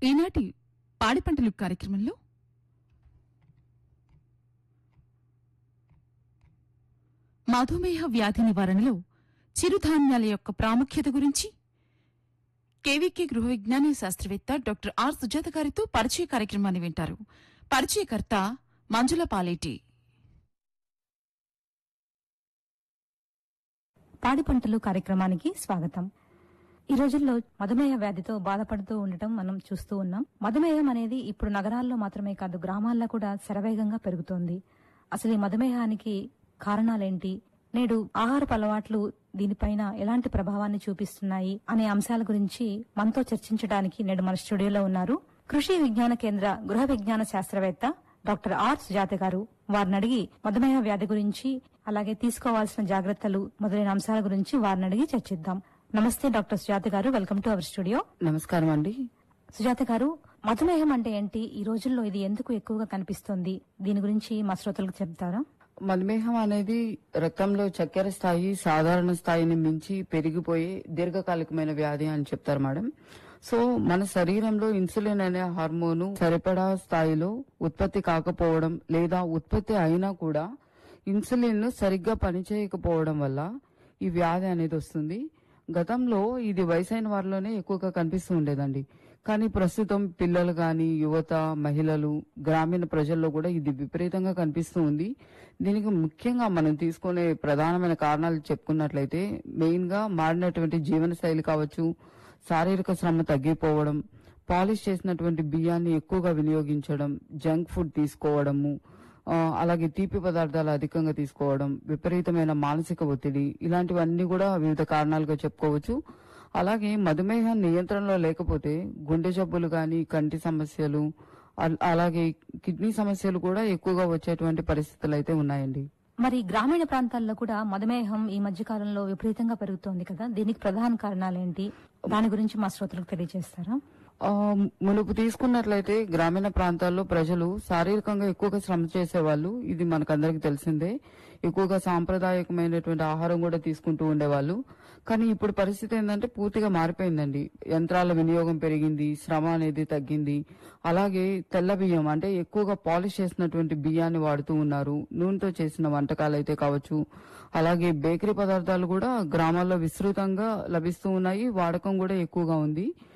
ఈనాటి పాడి పంటలు కార్యక్రమంలో మధుమేహ వ్యాధి నివారణలో చిరుధాన్యాల యొక్క ప్రాముఖ్యత గురించి కేవీకే గృహ విజ్ఞాన శాస్త్రవేత్త డాక్టర్ ఆర్ సుజాత గారితో పరిచయ కార్యక్రమాన్ని వింటారు పరిచయకర్త మంజుల పాలేటి పాడి పంటలు కార్యక్రమానికి స్వాగతం ఈ రోజుల్లో మధుమేహ వ్యాధితో బాధపడుతూ ఉండటం మనం చూస్తూ ఉన్నాం మధుమేహం అనేది ఇప్పుడు నగరాల్లో మాత్రమే కాదు గ్రామాల్లో కూడా శరవేగంగా పెరుగుతోంది అసలు ఈ మధుమేహానికి కారణాలేంటి నేడు ఆహారపు అలవాట్లు దీనిపైన ఎలాంటి ప్రభావాన్ని చూపిస్తున్నాయి అనే అంశాల గురించి మనతో చర్చించడానికి నేడు మన స్టూడియోలో ఉన్నారు కృషి విజ్ఞాన కేంద్ర గృహ విజ్ఞాన శాస్త్రవేత్త డాక్టర్ ఆర్ సుజాత గారు వారిని అడిగి మధుమేహ వ్యాధి గురించి అలాగే తీసుకోవాల్సిన జాగ్రత్తలు మొదలైన అంశాల గురించి వారిని అడిగి చర్చిద్దాం నమస్తే డాక్టర్ సుజాత గారు వెల్కమ్ టు అవర్ స్టూడియో నమస్కారం అండి సుజాత గారు మధుమేహం అంటే ఏంటి ఈ రోజుల్లో ఇది ఎందుకు ఎక్కువగా కనిపిస్తోంది దీని గురించి మా శ్రోతలకు చెప్తారా మధుమేహం అనేది రక్తంలో చక్కెర స్థాయి సాధారణ స్థాయిని మించి పెరిగిపోయే దీర్ఘకాలికమైన వ్యాధి అని చెప్తారు మేడం సో మన శరీరంలో ఇన్సులిన్ అనే హార్మోను సరిపడా స్థాయిలో ఉత్పత్తి కాకపోవడం లేదా ఉత్పత్తి అయినా కూడా ఇన్సులిన్ సరిగ్గా పనిచేయకపోవడం వల్ల ఈ వ్యాధి అనేది వస్తుంది గతంలో ఇది వయసైన వారిలోనే ఎక్కువగా కనిపిస్తూ ఉండేదండి కానీ ప్రస్తుతం పిల్లలు కానీ యువత మహిళలు గ్రామీణ ప్రజల్లో కూడా ఇది విపరీతంగా కనిపిస్తూ ఉంది దీనికి ముఖ్యంగా మనం తీసుకునే ప్రధానమైన కారణాలు చెప్పుకున్నట్లయితే మెయిన్ గా మారినటువంటి జీవన శైలి కావచ్చు శారీరక శ్రమ తగ్గిపోవడం పాలిష్ చేసినటువంటి బియ్యాన్ని ఎక్కువగా వినియోగించడం జంక్ ఫుడ్ తీసుకోవడము ఆ, అలాగే తీపి పదార్థాలు అధికంగా తీసుకోవడం విపరీతమైన మానసిక ఒత్తిడి ఇలాంటివన్నీ కూడా వివిధ కారణాలుగా చెప్పుకోవచ్చు అలాగే మధుమేహం నియంత్రణలో లేకపోతే గుండె జబ్బులు కానీ కంటి సమస్యలు అల్- అలాగే కిడ్నీ సమస్యలు కూడా ఎక్కువగా వచ్చేటువంటి పరిస్థితులు అయితే ఉన్నాయండి మరి గ్రామీణ ప్రాంతాల్లో కూడా మధుమేహం ఈ మధ్య కాలంలో విపరీతంగా పెరుగుతోంది కదా దీనికి ప్రధాన కారణాలేంటి దాని గురించి మా శ్రోతలకు తెలియజేస్తారా ఆ, మునుపు తీసుకున్నట్లయితే గ్రామీణ ప్రాంతాల్లో ప్రజలు శారీరకంగా ఎక్కువగా శ్రమ చేసేవాళ్ళు ఇది మనకందరికి తెలిసిందే ఎక్కువగా సాంప్రదాయకమైనటువంటి ఆహారం కూడా తీసుకుంటూ ఉండేవాళ్ళు కానీ ఇప్పుడు పరిస్థితి ఏంటంటే పూర్తిగా మారిపోయిందండి యంత్రాల వినియోగం పెరిగింది శ్రమ అనేది తగ్గింది అలాగే తెల్ల బియ్యం అంటే ఎక్కువగా పాలిష్ చేసినటువంటి బియ్యాన్ని వాడుతూ ఉన్నారు నూనెతో చేసిన వంటకాలు అయితే కావచ్చు అలాగే బేకరీ పదార్థాలు కూడా గ్రామాల్లో విస్తృతంగా లభిస్తూ ఉన్నాయి వాడకం కూడా ఎక్కువగా ఉంది